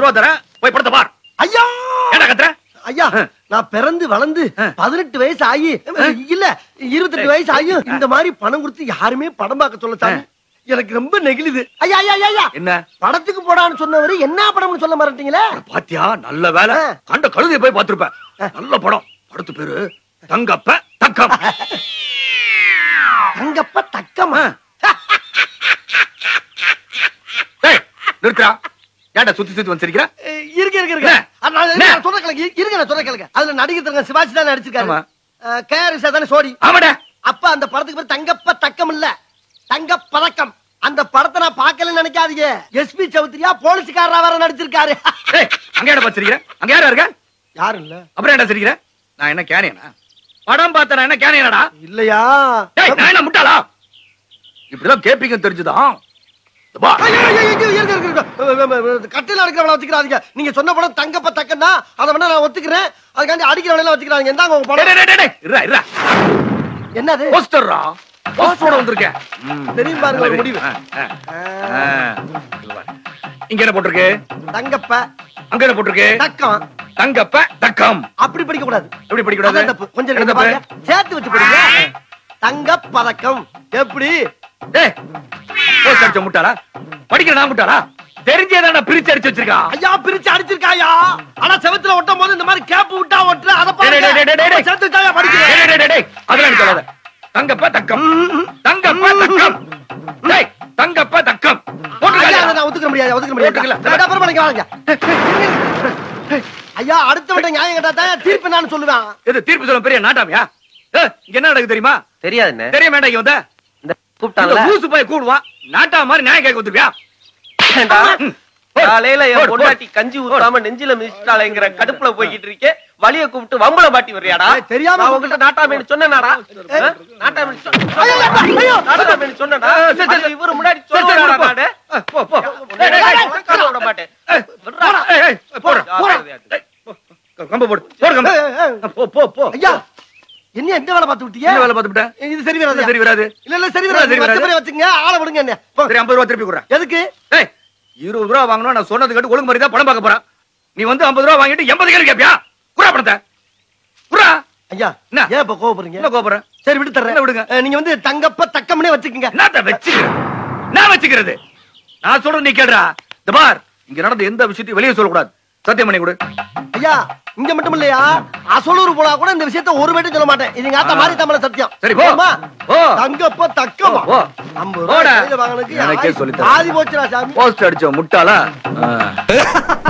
ரூபா தரேன் போய் படத்தை பார் ஐயா ஏடா கத்துற ஐயா ஆ. நான் பிறந்து வளர்ந்து ஆ. பதினெட்டு வயசு ஆகி இல்ல இருபத்தெட்டு வயசு ஆகியும் இந்த மாதிரி பணம் கொடுத்து யாருமே படம் பார்க்க சொல்ல சாமி எனக்கு ரொம்ப நெகிழுது ஐயா ஐயா ஐயா, ஐயா என்ன படத்துக்கு போடான்னு சொன்னவரு என்ன படம்னு சொல்ல மாட்டீங்களே பாத்தியா நல்ல வேலை ஆ. கண்ட கழுதையை போய் பார்த்திருப்ப நல்ல படம் படத்து பேரு தங்கப்ப தக்கம் தங்கப்ப தக்கமா டேய், நிறுத்துறா ஏன்டா சுத்தி சுத்தி வந்து சிரிக்கிற அஹ் இருங்க இருங்க இருங்க என்ன? அது நான் என்ன? நான் சொல்ற கேளுங்க இருங்க நான் சொல்ற கேளுங்க அதுல நடிகர் தங்க சிவாஜி தான் நடிச்சிருக்காரு ஆமா. கேஆர்எஸ் தானே சோடி ஆமாடா அப்ப அந்த படத்துக்கு பேர் தங்கப்ப தக்கம் இல்ல தங்க பதக்கம் அந்த படத்தை நான் பார்க்கலன்னு நினைக்காதீங்க எஸ்பி சௌத்ரியா போலீஸ்காரரா வேற நடிச்சிருக்காரு டேய் அங்க ஏடா பார்த்து சிரிக்கிற அங்க யாரா இருக்க யாரும் இல்ல அப்புறம் என்ன சிரிக்கிற நான் என்ன கேனியனா படம் பார்த்தா நான் என்ன கேனியனடா இல்லையா டேய் நான் என்ன முட்டாளா இப்படிதான் கேப்பீங்க தெரிஞ்சுதான் இந்த பா. ஐயோ, ஐயோ, ஐயோ, இருங்க, இருங்க, இருங்க. கட்டில அடிக்கிறவள வச்சுக்கிறாதீங்க நீங்க சொன்ன படம் தங்கப்ப தக்கன்னா அதை வேணா நான் ஒத்துக்கிறேன் அதுக்காண்டி அடிக்கிறவள வச்சுக்கிறாங்க இந்தாங்க உங்க டேய், படம் டேய், டேய், டேய், இருடா, இருடா. என்னது போஸ்டர்ரா போஸ்டரோட வந்திருக்கேன் ம். தெரியும் பாருங்க ஒரு முடிவு ஆ, ஆ, ஆ. இங்க பாரு. இங்க என்ன போட்டிருக்கு தங்கப்ப அங்க என்ன போட்டிருக்கு தக்கம் தங்கப்ப தக்கம் அப்படி படிக்க கூடாது எப்படி படிக்க கூடாது அதான் தப்பு கொஞ்சம் என்ன இங்க தப்பு பாருங்க. சேர்த்து வச்சு படிங்க தங்க பதக்கம் எப்படி டேய் போஸ்ட் அடிச்ச முட்டாளா படிக்கிற நான் முட்டாளா தெரிஞ்சேதான் பிரிச்சு அடிச்சு வச்சிருக்கா ஐயா பிரிச்சு அடிச்சிருக்காயா ஆனா செவத்துல ஒட்டும் போது இந்த மாதிரி கேப் விட்டா ஒட்டுற அத டேய், டேய், டேய், டேய், டேய். சேர்த்து வச்சாயா டேய், படிக்கிறேன் டேய், டேய், டேய், அதெல்லாம் எனக்கு சொல்லாத. தங்கப்ப தக்கம் தங்கப்ப தக்கம் டேய் தங்கப்ப தக்கம் போட்டு ஐயா காலியா? அதை நான் ஒத்துக்க முடியாது ஒத்துக்க முடியாது ஒத்துக்கல. நான் அப்புறம் பண்ணிக்க வாங்க ஐயா அடுத்த விட்ட நியாயம் கேட்டா தான் தீர்ப்பு நான் சொல்லுவேன் இது தீர்ப்பு சொல்ல பெரிய நாட்டாமியா ஏய், இங்க என்ன நடக்குது தெரியுமா தெரியாதுண்ணே தெரிய வேண்டாம் இங்க வந்த இந்த இந்த கூப்பிட்டாங்கல்ல ஊசு போய் கூடுவான் நாட்டா மாதிரி நியாயம் கேட்க வந்துருவியா ஏண்டா? ம். போடு. காலையில போடு, என் போடு. பொண்டாட்டி கஞ்சி ஊத்தாம நெஞ்சில மிதிச்சிட்டாளேங்கிற கடுப்புல போய்கிட்டு இருக்கேன் வலிய கூப்பிட்டு வம்பள பாட்டி வர்றியாடா ஏய், தெரியாம நான் உங்ககிட்ட நாட்டாமேனு சொன்னேனாடா ஆ? நாட்டாமேனு சொன்ன- ஐயோ, ஐயோ, ஐயோ. நாட்டாமேனு சொன்னேடா ஆ, சரி, சரி. அது இவரு முன்னாடி சரி, சரி, சொல்லுவாடா போ. நானு ஆ, போ போ டேய், டேய், டேய், உட்கார விட மாட்டேன் ஏய், போடா. ஏய், ஏய், போடா, போடா. ஏய், போ. கம்பு போடு போடு கம்பு ஏய், ஏய், ஏய். போ போ போ ஐயா என்ன எந்த வேலை பார்த்து விட்டீங்க என்ன வேலை பார்த்துட்டேன் இது சரி வராது சரி வராது இல்ல இல்ல சரி இல்ல, வராது சரி வராது. வச்சு வச்சுங்க ஆளை விடுங்க என்ன போ. சரி ஐம்பது ரூபா திருப்பி கொடுறேன் எதுக்கு ஏய் இருபது ரூபா வாங்கணும் நான் சொன்னது கேட்டு ஒழுங்கு மாதிரி தான் பணம் பார்க்க போறேன் நீ வந்து ஐம்பது ரூபா வாங்கிட்டு எண்பது கேள்வி கேப்பியா குறா பணத்தை குறா ஐயா என்ன? ஏன் இப்ப கோவப்படுறீங்க என்ன கோபுறேன் சரி விட்டு தர்றேன் என்ன விடுங்க? அஹ், நீங்க வந்து தங்கப்ப தக்கம்னே வச்சுக்கோங்க என்னத்த வச்சுக்கிறேன் நான் வச்சுக்கிறது நான் சொல்றது நீ கேடுறா இந்த பார் இங்க நடந்த எந்த விஷயத்தையும் வெளியே சொல்லக்கூடாது சத்தியம் பண்ணி கொடு ஐயா இங்க மட்டும் இல்லையா அசலூர் போனா கூட இந்த விஷயத்த ஒரு வேட்டும் சொல்ல மாட்டேன் இது எங்க ஆத்தா ஆ. மாதிரி தமிழ சத்தியம் சரி, போ. போதுமா? போ. தங்கப்ப தக்கமா போ. ஐம்பது ரூபாய் போடா. கையில வாங்கினதுக்கு எனக்கே ஆயி- சொல்லித் தரேன். ஆதி போச்சுடா சாமி போஸ்ட் அடிச்ச முட்டாளா